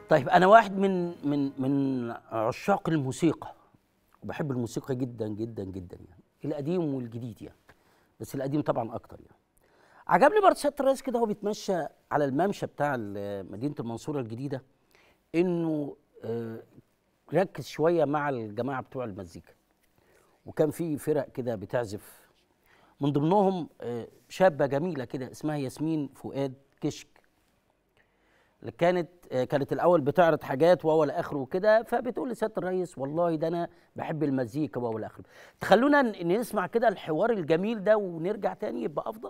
طيب انا واحد من من من عشاق الموسيقى وبحب الموسيقى جدا جدا جدا يعني القديم والجديد يعني بس القديم طبعا اكتر يعني عجبني برضه سياده الرئيس كده هو بيتمشى على الممشى بتاع ال- مدينه المنصوره الجديده انه آه، ركز شويه مع الجماعه بتوع المزيكا وكان في فرق كده بتعزف من ضمنهم آه، شابه جميله كده اسمها ياسمين فؤاد كشك اللي كانت آه، كانت الاول بتعرض حاجات وهو الاخر وكده فبتقول لسياده الرئيس والله ده انا بحب المزيكا وهو الاخر تخلونا ن- نسمع كده الحوار الجميل ده ونرجع تاني يبقى افضل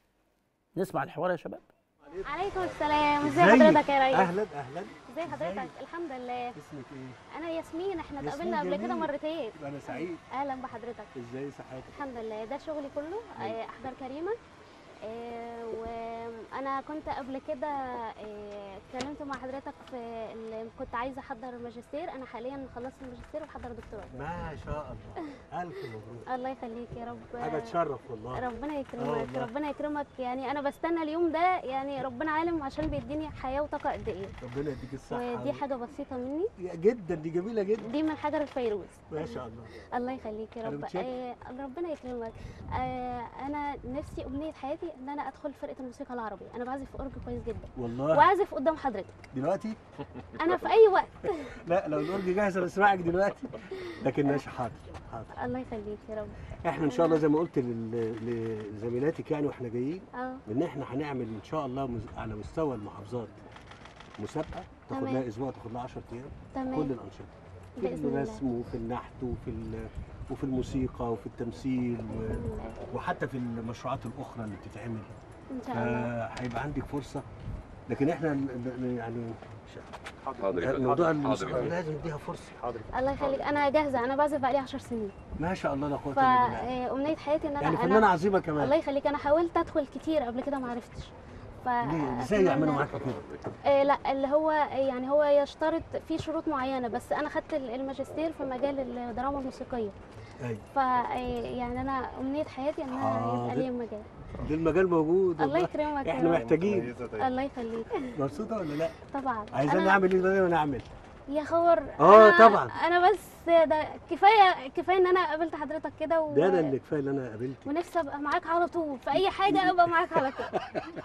نسمع الحوار يا شباب عليكم السلام ازي ازيك؟ حضرتك يا ريس اهلا اهلا ازي حضرتك ازيك؟ الحمد لله اسمك ايه؟ انا ياسمين احنا ياسمين اتقابلنا قبل كده جميل. مرتين يبقى انا سعيد اهلا بحضرتك ازاي صحتك؟ الحمد لله ده شغلي كله آه، احضر كريمه آه، وانا كنت قبل كده آه، اتكلمت مع حضرتك في ال- كنت عايزه احضر ماجستير انا حاليا خلصت الماجستير وبحضر دكتوراه ما شاء الله الف مبروك الله يخليك يا رب حاجه تشرف والله ربنا آه يكرمك والله. ربنا يكرمك يعني انا بستنى اليوم ده يعني ربنا عالم عشان بيديني حياه وطاقه قد ايه ربنا يديك الصحه ودي حاجه بسيطه مني يا جدا دي جميله جدا دي من حجر الفيروز ما شاء الله الله يخليك يا أنا رب متشكر. آه ربنا يكرمك آه انا نفسي امنيه حياتي ان انا ادخل فرقه الموسيقى العربيه انا بعزف اورج كويس جدا والله واعزف قدام حضرتك دلوقتي انا في اي وقت لا لو الاورج جاهز انا اسمعك دلوقتي لكن ماشي حاضر حاضر الله يخليك يا رب احنا ان شاء الله زي ما قلت لل- لزميلاتك يعني واحنا جايين اه ان احنا هنعمل ان شاء الله مز- على مستوى المحافظات مسابقه تاخد تمام. لها اسبوع تاخد لها 10 ايام تمام كل الانشطه في بإذن الله. الرسم وفي النحت وفي ال- وفي الموسيقى وفي التمثيل و... بإذن الله. وحتى في المشروعات الاخرى اللي بتتعمل ان شاء الله فهيبقى عندك فرصه لكن احنا ن- ن- يعني حاضر يا فندم. موضوع حاضر الموسيقى يا فندم. لازم نديها فرصه حاضر الله يخليك انا جاهزه انا بعزف بقالي 10 سنين ما شاء الله لا قوه الا بالله فامنيه حياتي ان انا يعني انا فنانه عظيمه كمان الله يخليك انا حاولت ادخل كتير قبل كده ما عرفتش ف ليه ازاي أتمنى- يعملوا معاك كده آه لا اللي هو يعني هو يشترط في شروط معينه بس انا خدت الماجستير في مجال الدراما الموسيقيه ايوه ف يعني انا امنيه حياتي ان انا حاضر. يبقى لي مجال ده المجال موجود الله والله. يكرمك يا احنا رب. محتاجين الله يخليك مبسوطه ولا لا طبعا عايزين أنا- نعمل ايه زي ما نعمل يا خبر آه، أنا- طبعا. انا بس ده كفايه كفايه ان انا قابلت حضرتك كده و... ده انا اللي كفايه اللي انا قابلتك ونفسي ابقى معاك على طول في اي حاجه ابقى معاك على طول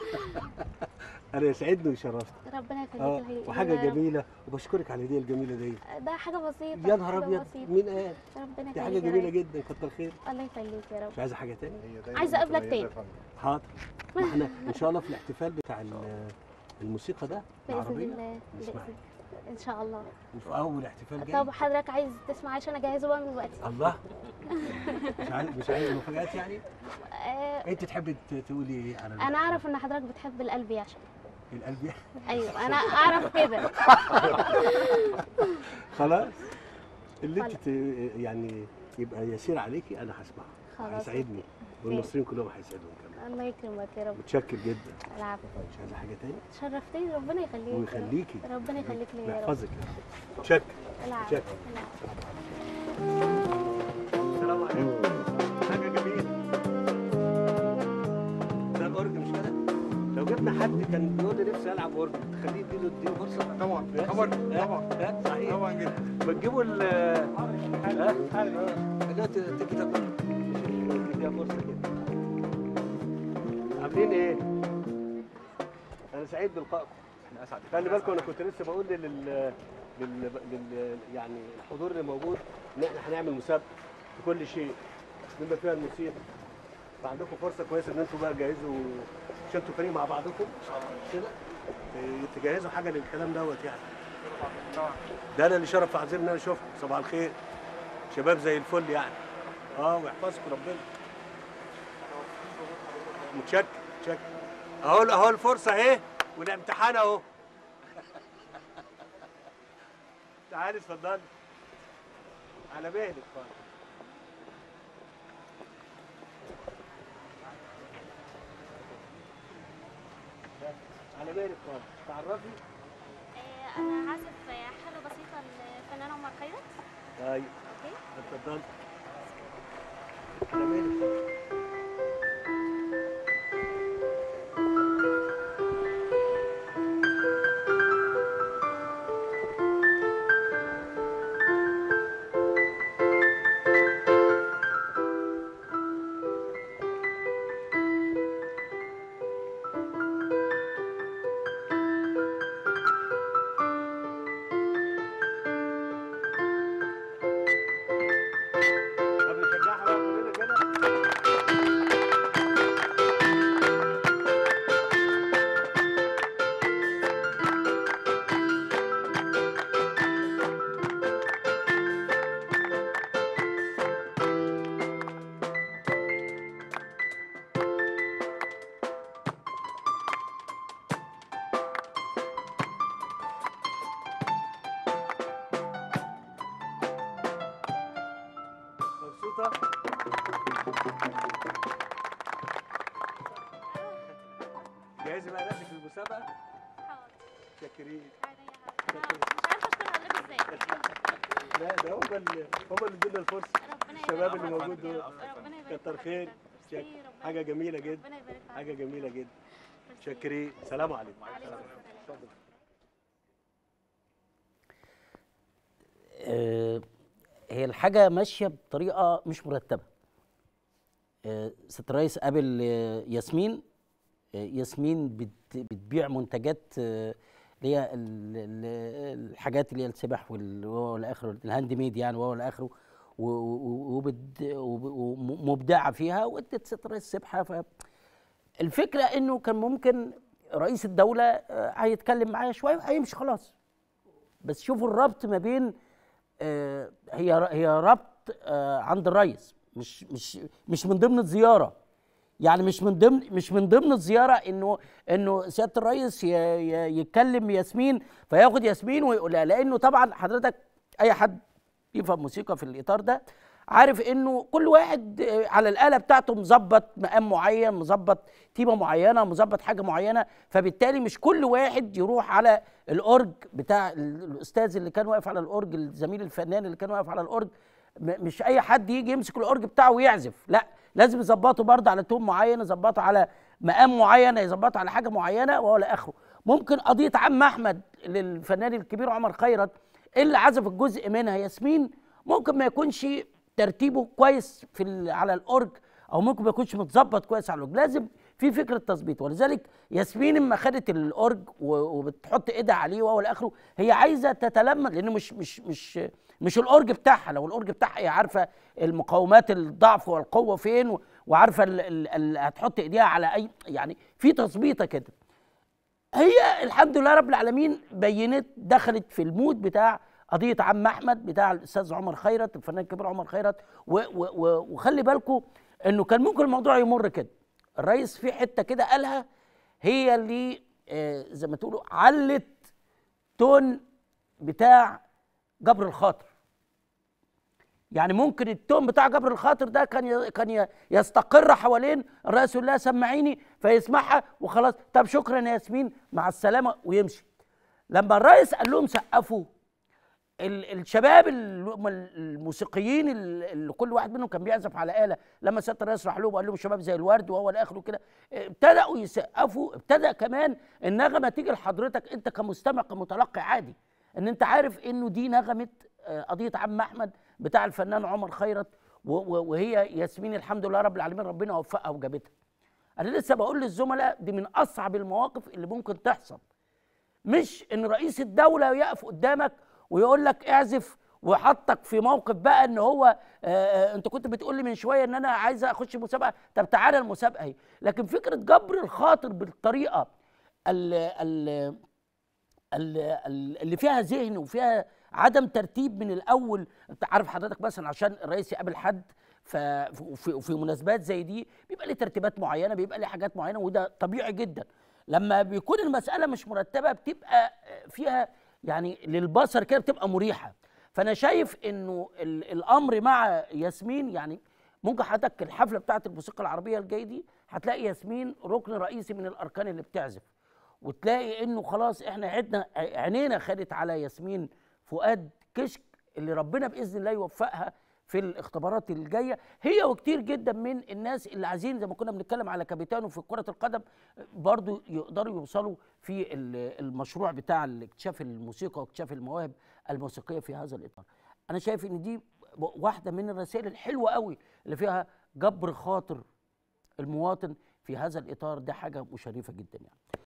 انا يسعدني ويشرفني ربنا يخليك اه يا حبيبي. وحاجه يا رب. جميله وبشكرك على الهديه الجميله دي ده حاجه بسيطه يا نهار حاجة ابيض بسيطة. مين قال ربنا دي حاجه يخليك يا جميله رب. جدا كتر خير الله يخليك يا رب مش عايزه حاجه تاني عايزه اقابلك تاني حاضر ما احنا ان شاء الله في الاحتفال بتاع ال- الموسيقى ده باذن العربيه الله نسمعك. بإذن- ان شاء الله وفي اول احتفال جاي طب حضرتك عايز تسمع عشان اجهزه بقى من دلوقتي الله مش عايز مش عايز مفاجآت يعني آه انت تحبي ت- تقولي ايه على انا اعرف ان حضرتك بتحب القلب يعشق القلب يعني؟ ايوه انا اعرف كده خلاص اللي انت خلاص. ت- يعني يبقى يسير عليكي انا هسمعه خلاص هيسعدني والمصريين كلهم هيسعدهم كمان الله يكرمك يا رب متشكر جدا العفو مش عايزه حاجه تاني شرفتني ربنا يخليك يا رب. ويخليكي ربنا يخليك لي يا رب ويحفظك يا رب متشكر العفو شكرا. العفو. السلام عليكم حاجه جميله ده الاورج مش كده لو جبنا حد كان بيقول لي نفسي العب اورج تخليه يديله اديله فرصه طبعا بس. طبعا ها؟ طبعا ها؟ صحيح طبعا جدا ما تجيبوا ال ها؟ لا ت- تيجي تاكل نديها فرصه كده عاملين ايه؟ انا سعيد بلقائكم احنا اسعد خلي بالكم انا كنت لسه بقول لل لل, لل... يعني الحضور اللي موجود ان احنا هنعمل مسابقه في كل شيء بما فيها الموسيقى فعندكم فرصه كويسه ان انتوا بقى تجهزوا مش انتوا فريق مع بعضكم ان شاء الله كده إيه، تجهزوا حاجه للكلام دوت يعني ده انا اللي شرف عظيم ان انا اشوفكم صباح الخير شباب زي الفل يعني اه ويحفظكم ربنا متشكر متشكر اهو اهو الفرصه اهي والامتحان اهو تعالي اتفضلي على مهلك خالص على مهلك خالص تعرفي انا عازف حاجه بسيطه للفنان عمر خيرت طيب اوكي اتفضلي على مهلك خالص بسيطه جاهزه بقى نفسك للمسابقه حاضر شاكرين عينيا حاضر أنا مش عارفه اشكر حضرتك ازاي لا ده هم اللي هم اللي ادونا الفرصه ربنا الشباب يبارك اللي فيك. موجود دول ربنا يبارك كتر في خير حضرتك. شاك- ميرسي، ربنا حاجه جميله جدا ربنا يبارك في حاجه حضرتك. جميله جدا ميرسي. شاكرين سلام عليكم عليكم السلام. آه، هي الحاجة ماشية بطريقة مش مرتبة آه، ست الرئيس قابل آه، ياسمين آه، ياسمين بت- بتبيع منتجات آه، اللي هي ال- ال- الحاجات اللي هي السبح وال- والى اخره الهاند ميد يعني والى اخره و- و- وبت- وب- ومبدعه فيها وادت ست الرئيس سبحه ف الفكره انه كان ممكن رئيس الدوله آه، هيتكلم معايا شويه وهيمشي خلاص بس شوفوا الربط ما بين آه، هي هي ربط آه، عند الرئيس مش مش مش من ضمن الزياره يعني مش من ضمن مش من ضمن الزياره انه انه سياده الرئيس ي- ي- يتكلم ياسمين فياخد ياسمين ويقولها لانه طبعا حضرتك اي حد يفهم موسيقى في الاطار ده عارف انه كل واحد آه، على الاله بتاعته مظبط مقام معين مظبط تيمه معينه مظبط حاجه معينه فبالتالي مش كل واحد يروح على الاورج بتاع ال- الاستاذ اللي كان واقف على الاورج الزميل الفنان اللي كان واقف على الاورج م- مش اي حد يجي يمسك الاورج بتاعه ويعزف لا لازم يظبطه برضه على توم معين يظبطه على مقام معين يظبطه على حاجه معينه وهو اخره ممكن قضيه عم احمد للفنان الكبير عمر خيرت اللي عزف الجزء منها ياسمين ممكن ما يكونش ترتيبه كويس في ال- على الاورج او ممكن ما يكونش متظبط كويس على الاورج لازم في فكره تظبيط ولذلك ياسمين اما خدت الاورج و- وبتحط ايدها عليه وهو الاخره هي عايزه تتلمذ لانه مش مش مش مش الاورج بتاعها لو الاورج بتاعها هي عارفه المقاومات الضعف والقوه فين و- وعارفه ال- ال- ال- هتحط ايديها على اي يعني في تظبيطه كده هي الحمد لله رب العالمين بينت دخلت في المود بتاع قضيه عم احمد بتاع الاستاذ عمر خيرت الفنان الكبير عمر خيرت و و و وخلي بالكم انه كان ممكن الموضوع يمر كده الرئيس في حته كده قالها هي اللي آه زي ما تقولوا علت تون بتاع جبر الخاطر يعني ممكن التون بتاع جبر الخاطر ده كان ي- كان ي- يستقر حوالين الرئيس يقول لها سمعيني فيسمعها وخلاص طب شكرا يا ياسمين مع السلامه ويمشي لما الرئيس قال لهم سقفوا ال- الشباب ال- هم الموسيقيين ال- اللي كل واحد منهم كان بيعزف على آلة لما سيادة الرئيس راح لهم وقال لهم شباب زي الورد وهو الاخر كده ابتدأوا يسقفوا ابتدأ كمان النغمة تيجي لحضرتك انت كمستمع كمتلقي عادي ان انت عارف انه دي نغمة آه، قضية عم احمد بتاع الفنان عمر خيرت و- و- وهي ياسمين الحمد لله رب العالمين ربنا وفقها وجابتها انا لسه بقول للزملاء دي من اصعب المواقف اللي ممكن تحصل مش ان رئيس الدوله يقف قدامك ويقول لك اعزف وحطك في موقف بقى ان هو آه، آه، انت كنت بتقول لي من شويه ان انا عايز اخش مسابقه طب تعالى المسابقه اهي لكن فكره جبر الخاطر بالطريقه ال ال ال- ال- اللي فيها ذهن وفيها عدم ترتيب من الاول انت عارف حضرتك مثلا عشان الرئيس يقابل حد ف- وفي وفي مناسبات زي دي بيبقى ليه ترتيبات معينه بيبقى ليه حاجات معينه وده طبيعي جدا لما بيكون المساله مش مرتبه بتبقى فيها يعني للبصر كده بتبقى مريحه فانا شايف انه ال- الامر مع ياسمين يعني ممكن حضرتك الحفله بتاعت الموسيقى العربيه الجايه دي هتلاقي ياسمين ركن رئيسي من الاركان اللي بتعزف وتلاقي انه خلاص احنا عدنا عينينا خدت على ياسمين فؤاد كشك اللي ربنا باذن الله يوفقها في الاختبارات الجايه هي وكتير جدا من الناس اللي عايزين زي ما كنا بنتكلم على كابيتانو في كره القدم برضو يقدروا يوصلوا في ال- المشروع بتاع اكتشاف الموسيقى واكتشاف المواهب الموسيقيه في هذا الاطار انا شايف ان دي واحده من الرسائل الحلوه قوي اللي فيها جبر خاطر المواطن في هذا الاطار ده حاجه مشرفه جدا يعني